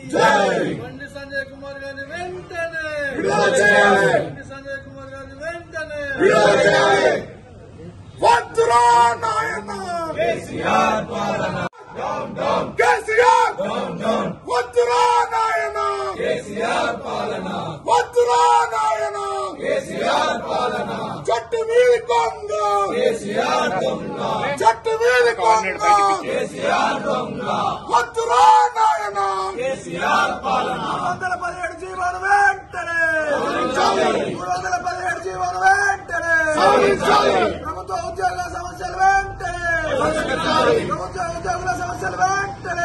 బండి సంజయ్ కుమార్ గారిని వెంటనే విడుదల చేయాలి. బండి సంజయ్ కుమార్ గారిని వెంటనే విడుదల చేయాలి. వద్దురా నాయన కేసీఆర్ వద్దురా నాయన వద్దురా నాయన చెట్టు మీద కొంగ చెట్టు మీద కొంగ వద్దురా నాయన మూడు వందల పదిహేడు జీవాలు వెంటనే మూడు వందల పదిహేడు జీవాలు వెంటనే ప్రభుత్వ ఉద్యోగుల సమస్యలు వెంటనే ప్రభుత్వ ఉద్యోగుల సమస్యలు వెంటనే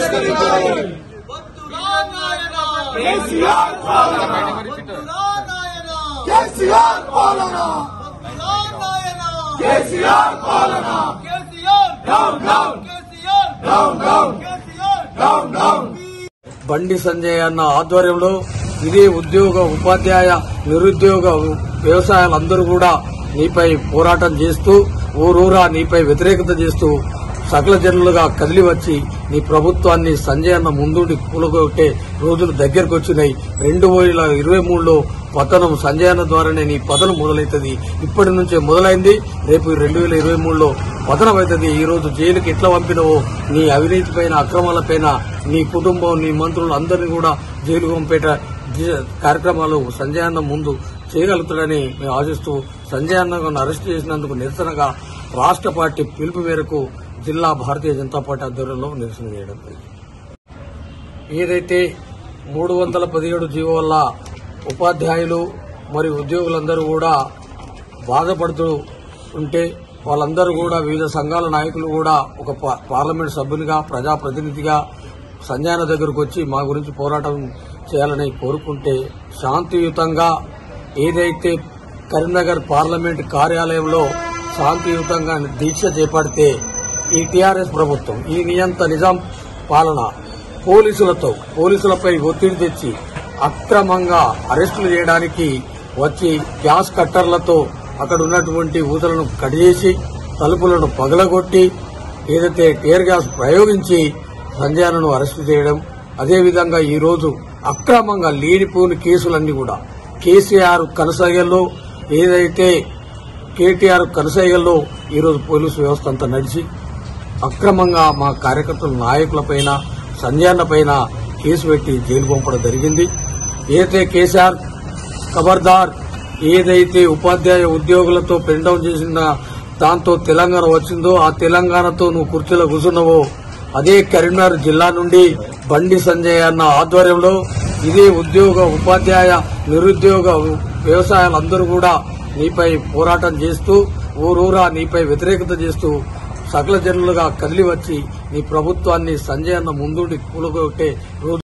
వద్దురా నాయన కేసీఆర్ పాలన వద్దురా నాయన కేసీఆర్ పాలన వద్దురా నాయన కేసీఆర్ పాలన KCR down down KCR down down KCR down down Bandi Sanjay అన్న ఆధ్వర్యంలో ఇదే ఉద్యోగ ఉపాధ్యాయ నిరుద్యోగ వ్యవసాయాలందరూ కూడా నీపై పోరాటం చేస్తూ ఊరూరా నీపై వ్యతిరేకత చేస్తూ సకల జనులుగా కదిలి వచ్చి నీ ప్రభుత్వాన్ని సంజయ్ అన్న ముందుండి కూలగొట్టే రోజులు దగ్గరకు వచ్చినాయి రెండు వేల ఇరవై మూడులో పతనం సంజయ్ అన్న ద్వారానే నీ పతనం మొదలవుతుంది ఇప్పటి నుంచే మొదలైంది రేపు రెండు వేల ఇరవై మూడులో పతనం అవుతుంది ఈ రోజు జైలుకి ఎట్లా పంపినవో నీ అవినీతి పైన అక్రమాలపైన నీ కుటుంబం నీ మంత్రులు అందరినీ కూడా జైలు పంపేట జ- కార్యక్రమాలు సంజయ్ అన్న ముందు చేయగలుగుతాడని మేము ఆశిస్తూ సంజయ్ అన్నను అరెస్ట్ చేసినందుకు నిరసనగా రాష్ట్ర పార్టీ పిలుపు మేరకు జిల్లా భారతీయ జనతా పార్టీ ఆధ్వర్యంలో నిరసన చేయడం జరిగింది. ఏదైతే మూడు వందల పదిహేడు జీవో వల్ల ఉపాధ్యాయులు మరియు ఉద్యోగులందరూ కూడా బాధపడుతూ ఉంటే వాళ్ళందరూ కూడా వివిధ సంఘాల నాయకులు కూడా ఒక పా- పార్లమెంట్ సభ్యునిగా ప్రజాప్రతినిధిగా సంజాన దగ్గరకు వచ్చి మా గురించి పోరాటం చేయాలని కోరుకుంటే శాంతియుతంగా ఏదైతే కరీంనగర్ పార్లమెంట్ కార్యాలయంలో శాంతియుతంగా దీక్ష చేపడితే ఈ టీఆర్ఎస్ ప్రభుత్వం ఈ నియంత నిజాం పాలన పోలీసులతో పోలీసులపై ఒత్తిడి తెచ్చి అక్రమంగా అరెస్టులు చేయడానికి వచ్చి గ్యాస్ కట్టర్లతో అక్కడ ఉన్నటువంటి ఊతలను కడిచేసి తలుపులను పగలగొట్టి ఏదైతే టీయర్ గ్యాస్ ప్రయోగించి సంజయాలను అరెస్టు చేయడం అదేవిధంగా ఈ రోజు అక్రమంగా లేనిపోని కేసులన్నీ కూడా కేసీఆర్ కనసాగల్లో ఏదైతే కేటీఆర్ కనసాగల్లో ఈరోజు పోలీసు వ్యవస్థ అంతా నడిచి అక్రమంగా మా కార్యకర్తల నాయకులపైన సంజయన్నపైన కేసు పెట్టి జైలు పంపడం జరిగింది ఏదైతే కేసీఆర్ ఖబర్దార్ ఏదైతే ఉపాధ్యాయ ఉద్యోగులతో పెన్ డౌన్ చేసిన దాంతో తెలంగాణ వచ్చిందో ఆ తెలంగాణతో నువ్వు కుర్చీలో కూర్చున్నావో అదే కరీంనగర్ జిల్లా నుండి బండి సంజయ్ అన్న ఆధ్వర్యంలో ఇదే ఉద్యోగ ఉపాధ్యాయ నిరుద్యోగ వ్యవసాయాలందరూ కూడా నీపై పోరాటం చేస్తూ ఊరూరా నీపై వ్యతిరేకత చేస్తూ సకల జనులుగా కదిలి వచ్చి నీ ప్రభుత్వాన్ని సంజయ్ అన్న ముందుండి కూలగొట్టే రోజు